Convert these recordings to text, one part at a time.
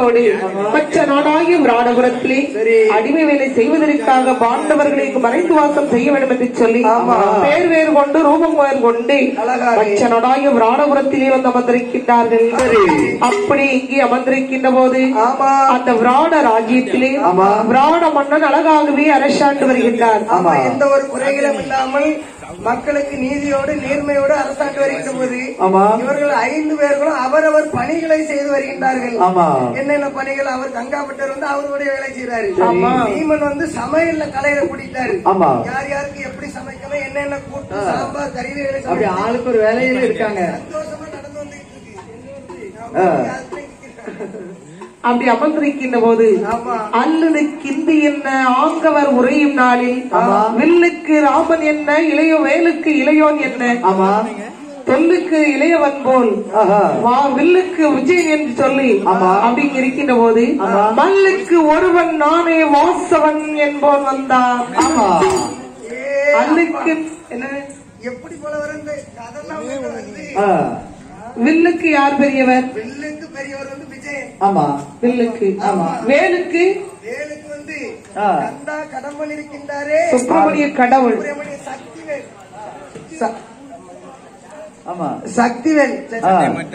ஆசையோடு மற்ற நாடாகிய விராடபுரத்திலே அடிமை வேலை செய்வதற்காக பாண்டவர்களை இங்கு மறைந்து வாசம் செய்ய வேண்டும் என்று சொல்லி பேர் வேறு கொண்டு ரூபம் வேறு கொண்டு மற்ற நாடாகிய விராடபுரத்திலே வந்து அமர்ந்திருக்கின்றார்கள் அப்படி இங்கே அமர்ந்திருக்கின்ற போது ஆமா அந்த விராட ராஜ்யத்திலே விராட மன்னன் அழகாகவே அரசாண்டு வருகின்றார் ஆமா எந்த ஒரு குறைகளும் இல்லாமல் மக்களுக்கு நீதியோடு நேர்மையோடு அரசாண்டு வருகின்ற போது ஆமா. இவர்கள் ஐந்து பேர்களும் அவரவர் பணிகளை செய்து வருகின்றார்கள் ஆமா. என்னென்ன பணிகள் அவர் கங்காபட்டர் வந்து அவருடைய வேலை செய்யறாரு ஆமா. பீமன் வந்து சமையல்ல கலையில கூட்டிட்டாரு ஆமா. யார் யாருக்கு எப்படி சமைக்கணும் என்னென்ன கூட்டு சாம்பார் கறிகளை அப்படி ஆளுக்கு ஒரு வேலையில இருக்காங்க சந்தோஷமா நடந்து வந்துட்டு இருக்கு ஆ. அப்படி அமர்ந்திருக்கின்ற போது ஆமா. அல்லனுக்கு இந்து என்ன ஆங்கவர் உரையும் நாளில் ஆமா. வில்லுக்கு ராமன் என்ன இளையோ வேலுக்கு இளையோன் என்ன ஆமா தொல்லுக்கு இளையவன் போல் ஆஹா. வா வில்லுக்கு விஜயன் என்று சொல்லி ஆமா. அப்படிங்க இருக்கின்ற போது மல்லுக்கு ஒருவன் நானே வாசவன் என்போன் வந்தான் ஆமா ஏ, அல்லுக்கு என்ன எப்படி போல வந்து அதெல்லாம் வந்து ஆ, வில்லுக்கு யார் பெரியவர் வில்லுக்கு பெரியவர் வந்து விஜயன் ஆமா வில்லுக்கு வேலுக்கு வேலுக்கு வந்து ஆ. கந்தா கடம்பன் இருக்கின்றாரே சுப்பிரமணிய கடவுள் சுப்பிரமணிய சக்திவேல் ஆமா சக்திவேல் ஆ,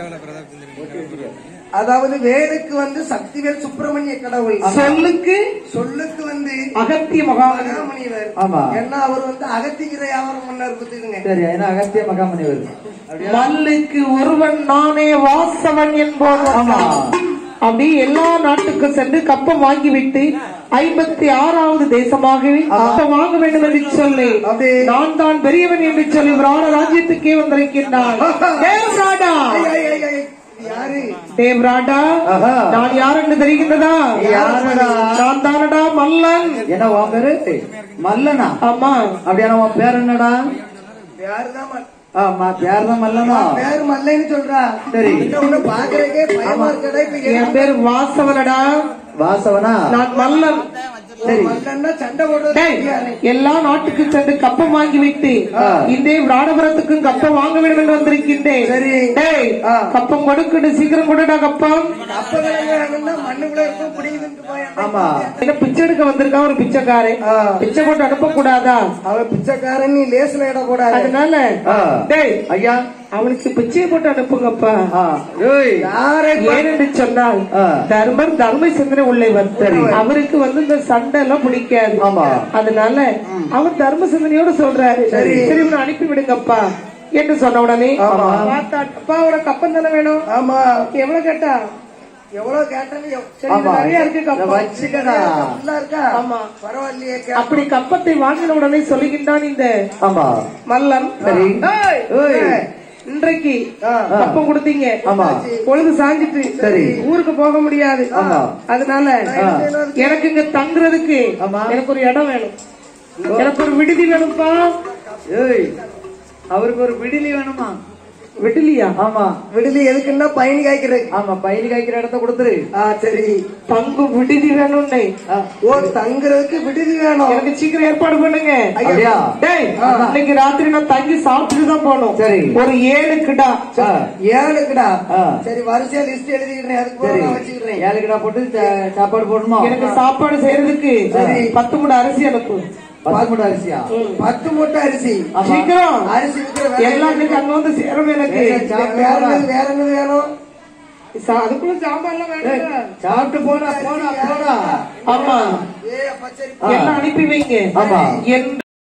அதாவது வேலுக்கு வந்து சக்திவேல் சுப்பிரமணிய கடவுள் சொல்லுக்கு சொல்லுக்கு வந்து அகத்திய மகாமணி மகாமுனிவர் ஆமா. ஏன்னா அவர் வந்து அகத்திகிற வியாபாரம் பண்ணார் பத்துக்குங்க சரி ஏன்னா அகத்திய மகாமணி வருது அப்படியா? மல்லுக்கு ஒருவன் நானே வாசவன் என்போன் ஆமா. அப்படி எல்லா நாட்டுக்கும் சென்று கப்பம் வாங்கிவிட்டு ஐம்பத்தி ஆறாவது தேசமாகவே கப்பம் வாங்க வேண்டும் என்று சொல்லி அப்படி. நான் தான் பெரியவன் என்று சொல்லி விராட ராஜ்யத்துக்கே வந்திருக்கின்றான் தேவராடா ஐய், ஐய், ஐய், ஐய். இது யாரு தேவராடா ஆஹா. நான் யார் என்று தெரிகின்றதா யாருடா? நான் தானடா மல்லன் என்ன உன் பேரு மல்லனா ஆமா அப்படியான உன் பேர் என்னடா யாருதான் ம- ஆமா பேர் தான் மல்லனா பேர் மல்லைன்னு சொல்றா சரி. இந்த உன்னை பாக்குறதுக்கே பயமா இருக்கடா இப்ப என் பேர் வாசவனடா வாசவனா நான் மல்லன் சரி மல்லன்னா சண்டை போடுறது டேய், தெரியாது. எல்லா நாட்டுக்கும் சென்று கப்பம் வாங்கி விட்டு இந்த விராடபுரத்துக்கும் கப்பம் வாங்க வேண்டும் என்று வந்திருக்கின்றேன் சரி. டேய், ஆ. கப்பம் கொடுக்கட்டு சீக்கிரம் கொடுடா கப்பம் அப்ப விளங்குறாங்கன்னா மண்ணுக்குள்ள இருக்கும் பிடிக்குதுன்னு போய் ஆமா என்ன பிச்சை எடுக்க வந்திருக்கான் ஒரு பிச்சைக்காரன் ஆ. பிச்சை போட்டு அனுப்ப கூடாதா அவன் பிச்சைக்காரன் நீ லேசுல இடக்கூடாது அதனால ஆ. டேய் ஐயா அவனுக்கு பிச்சையை போட்டு அனுப்புங்கப்பா ஆ, ஏய். யாரை ஏனென்று சொன்னால் ஆ. தர்மர் தர்ம சிந்தனை உள்ளவர் அவருக்கு வந்து இந்த சண்டை எல்லாம் பிடிக்காது ஆமா. அதனால அவர் தர்ம சிந்தனையோட சொல்றாரு சரி இவனை அனுப்பி விடுங்கப்பா என்று சொன்ன உடனே பார்த்தா, அப்பா அவட கப்பம் தானே வேணும் ஆமா எவ்வளவு கேட்டா எவ்வளவு கேட்டாலும் எவ்- சரி இது ஆமா. நிறைய இருக்கு இதை கப்பம் வச்சுக்கடா ஃபுல்லா இருக்கா ஆமா. பரவாயில்லையே கே- அப்படி கப்பத்தை வாங்கின உடனே சொல்லுகின்றான் இந்த ஆமா மல்லன் சரி. ஏய், ஏய். இன்றைக்கு ஆ. கப்பம் கொடுத்தீங்க ஆமா. பொழுது சாஞ்சிட்டு சரி. ஊருக்கு போக முடியாது ஆமா. அதனால ஆ. எனக்கு இங்க தங்குறதுக்கு ஆமா. எனக்கு ஒரு இடம் வேணும் எனக்கு ஒரு விடுதி வேணும்ப்பா ஏய் அவருக்கு ஒரு விடிலி வேணுமா விடுலியா ஆமா விடுதி எதுக்குன்னா பயணி காய்க்கிறது ஆமா பயிர் காய்க்கிற இடத்த கொடுத்துரு ஆ சரி தங்கு விடுதி வேணும்னே ஆ, ஓ தங்குறதுக்கு விடுதி வேணும் எனக்கு சீக்கிரம் ஏற்பாடு பண்ணுங்க அப்படியா டேய் இன்னைக்கு ராத்திரி நான் தங்கி சாப்பிட்டுட்டு தான் போகணும் சரி. ஒரு ஏழுக்குடா ஆ, ஏழுக்குடா ஆ. சரி வரிசையா லிஸ்ட் எழுதிக்கிறேன் அதுக்கு போக சரி நான் வச்சுக்கிறேன் ஏழுக்கிடா போட்டு சா- சாப்பாடு போடணுமா எனக்கு சாப்பாடு செய்யறதுக்கு பத்து மூணு அரிசி அனுப்பு பத்து மூட்டை அரிசியா பத்து மூட்டை அரிசி ஆமா. சீக்கிரம் அரிசி விக்கிற வேலை எல்லாத்துக்கும் அங்க வந்து சேரும் எனக்கு சரி, சாப்பிட்டு வேற போடா. என்னது வேற என்னது வேணும் சா- அதுக்குள்ள சாம்பார்லாம் வேணும் சாப்பிட்டு போடா போடா போடா ஆமா ஏ அப்ப சரி எல்லாம் அனுப்பி வைங்க ஆமா. என்